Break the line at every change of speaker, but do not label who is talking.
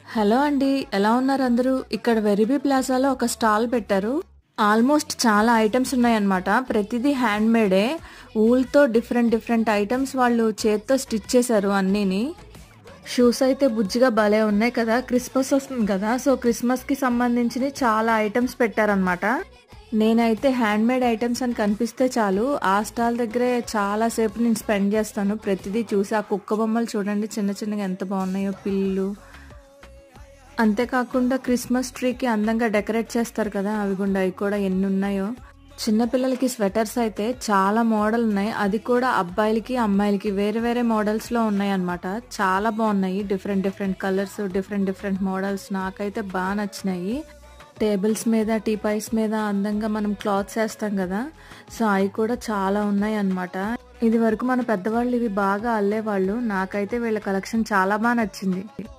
hello అండి ఎలా ఉన్నారు అందరూ ఇక్కడ వెరిబీ ప్లాజాలో ఒక స్టాల్ పెట్టారు ఆల్మోస్ట్ చాలా ఐటమ్స్ ఉన్నాయన్నమాట ప్రతిదీ హ్యాండ్ మేడే ఊల్తో డిఫరెంట్ డిఫరెంట్ ఐటమ్స్ వాళ్ళు చేత్తో స్టిచ్ చేశారు అన్నీని షూస్ అయితే బుజ్జిగా భలే ఉన్నాయి కదా క్రిస్మస్ వస్తుంది కదా సో క్రిస్మస్కి సంబంధించిన చాలా ఐటమ్స్ పెట్టారనమాట నేనైతే హ్యాండ్ మేడ్ ఐటమ్స్ అని కనిపిస్తే చాలు ఆ స్టాల్ దగ్గరే చాలా సేపు నేను స్పెండ్ చేస్తాను ప్రతిదీ చూసి ఆ కుక్క బొమ్మలు చూడండి చిన్న చిన్నగా ఎంత బాగున్నాయో పిల్లు అంతేకాకుండా క్రిస్మస్ ట్రీకి అందంగా డెకరేట్ చేస్తారు కదా అవి గుండా అవి కూడా ఎన్ని ఉన్నాయో చిన్నపిల్లలకి స్వెటర్స్ అయితే చాలా మోడల్ ఉన్నాయి అది కూడా అబ్బాయిలకి అమ్మాయిలకి వేరే వేరే మోడల్స్లో ఉన్నాయి అనమాట చాలా బాగున్నాయి different different colours different different models నాకైతే బాగా నచ్చినాయి టేబుల్స్ మీద టీపాయ్స్ మీద అందంగా మనం క్లాత్స్ వేస్తాం కదా సో అవి కూడా చాలా ఉన్నాయి అనమాట ఇది వరకు మన పెద్దవాళ్ళు ఇవి బాగా అల్లేవాళ్ళు నాకైతే వీళ్ళ కలెక్షన్ చాలా బాగా నచ్చింది